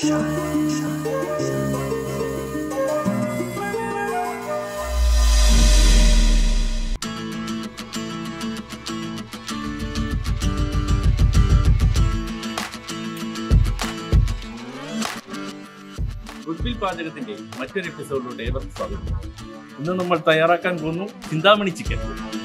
goodwill പാചകത്തിന്റെ മറ്റൊരു എപ്പിസോഡിലൂടെ ഏവർക്കും സ്വാഗതം ഇന്ന് നമ്മൾ തയ്യാറാക്കാൻ പോകുന്നു ചിന്താമണി ചിക്കൻ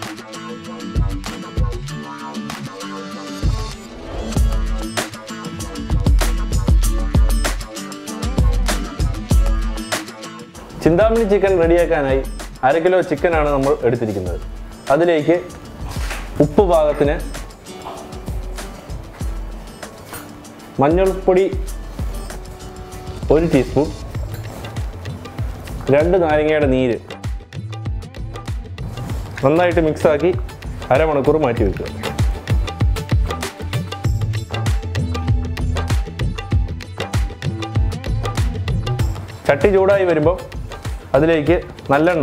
ചിന്താമണി ചിക്കൻ റെഡിയാക്കാനായി അര കിലോ ചിക്കനാണ് നമ്മൾ എടുത്തിരിക്കുന്നത് അതിലേക്ക് ഉപ്പ് പാകത്തിന് മഞ്ഞൾപ്പൊടി ഒരു ടീസ്പൂൺ രണ്ട് നാരങ്ങയുടെ നീര് നന്നായിട്ട് മിക്സാക്കി അരമണിക്കൂർ മാറ്റി വെക്കുക ചട്ടി ചൂടായി വരുമ്പോൾ അതിലേക്ക് നല്ലെണ്ണ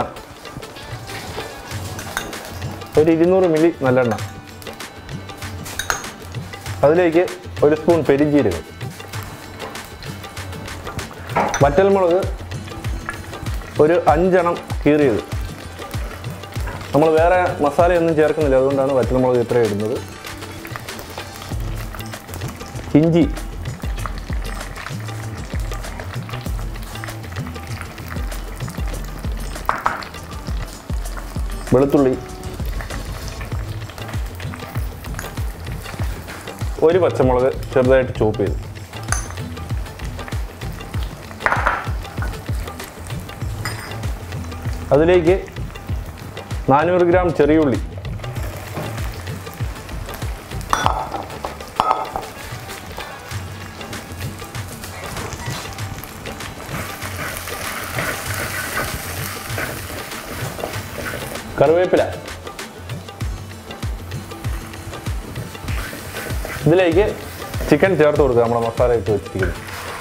ഒരു ഇരുന്നൂറ് മില്ലി നല്ലെണ്ണ അതിലേക്ക് ഒരു സ്പൂൺ പെരിഞ്ജീരകം വറ്റൽമുളക് ഒരു അഞ്ചെണ്ണം കീറിയത് നമ്മൾ വേറെ മസാലയൊന്നും ചേർക്കുന്നില്ല അതുകൊണ്ടാണ് വറ്റൽമുളക് ഇത്ര ഇടുന്നത് ഇഞ്ചി വെളുത്തുള്ളി ഒരു പച്ചമുളക് ചെറുതായിട്ട് ചോപ്പ് ചെയ്തു അതിലേക്ക് നാനൂറ് ഗ്രാം ചെറിയുള്ളി കറിവേപ്പില ഇതിലേക്ക് ചിക്കൻ ചേർത്ത് കൊടുക്കുക നമ്മുടെ മസാല ഇട്ട് വെച്ചിരിക്കുന്നത്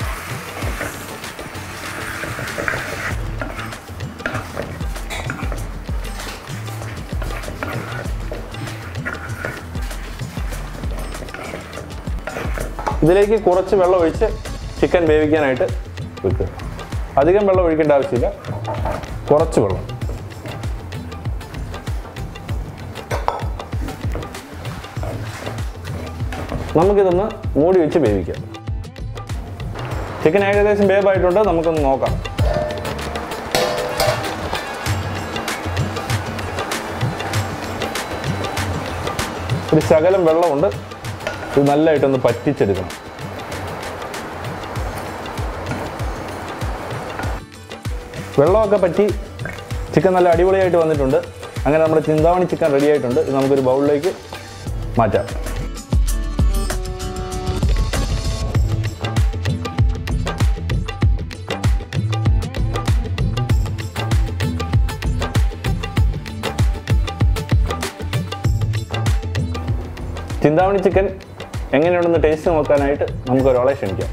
ഇതിലേക്ക് കുറച്ച് വെള്ളം ഒഴിച്ച് ചിക്കൻ വേവിക്കാനായിട്ട് വെക്കുക അധികം വെള്ളം ഒഴിക്കേണ്ട ആവശ്യമില്ല കുറച്ച് വെള്ളം നമുക്കിതൊന്ന് മൂടി വെച്ച് വേവിക്കാം ചിക്കൻ ഏകദേശം വേവായിട്ടുണ്ട് നമുക്കൊന്ന് നോക്കാം ഒരു ശകലം വെള്ളമുണ്ട് ഇത് നല്ലതായിട്ടൊന്ന് പറ്റിച്ചെടുക്കണം വെള്ളമൊക്കെ പറ്റി ചിക്കൻ നല്ല അടിപൊളിയായിട്ട് വന്നിട്ടുണ്ട് അങ്ങനെ നമ്മുടെ ചിന്താമണി ചിക്കൻ റെഡി ആയിട്ടുണ്ട് ഇത് നമുക്കൊരു ബൗളിലേക്ക് മാറ്റാം ചിന്താമണി ചിക്കൻ എങ്ങനെയുണ്ടെന്ന് ടേസ്റ്റ് നോക്കാനായിട്ട് നമുക്ക് ഒരാളെ ക്ഷണിക്കാം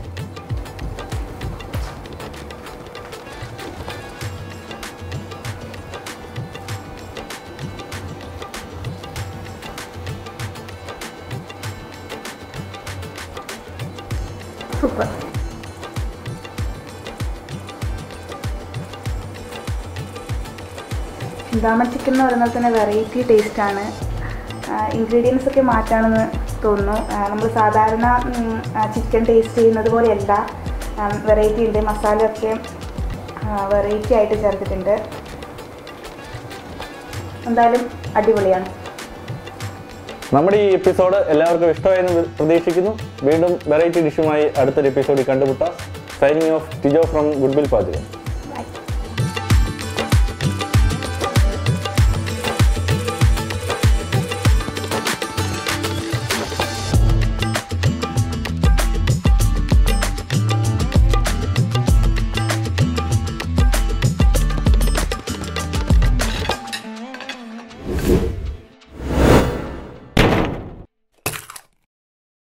സൂപ്പർ ചിന്താമ ചിക്കൻ എന്ന് പറയുന്നത് തന്നെ വെറൈറ്റി ടേസ്റ്റാണ് ഇൻഗ്രീഡിയൻസ് ഒക്കെ മാറ്റാണെന്ന് തോന്നുന്നു നമ്മൾ സാധാരണ ചിക്കൻ ടേസ്റ്റ് ചെയ്യുന്നത് പോലെയല്ല വെറൈറ്റി ഉണ്ട് മസാലയൊക്കെ വെറൈറ്റി ആയിട്ട് ചേർത്തിട്ടുണ്ട് എന്തായാലും അടിപൊളിയാണ് നമ്മുടെ ഈ എപ്പിസോഡ് എല്ലാവർക്കും ഇഷ്ടമായെന്ന് പ്രതീക്ഷിക്കുന്നു വീണ്ടും വെറൈറ്റി ഡിഷുമായി അടുത്തൊരു എപ്പിസോഡിൽ കണ്ടുമുട്ടാം signing off Tijo from Goodwill പാചകം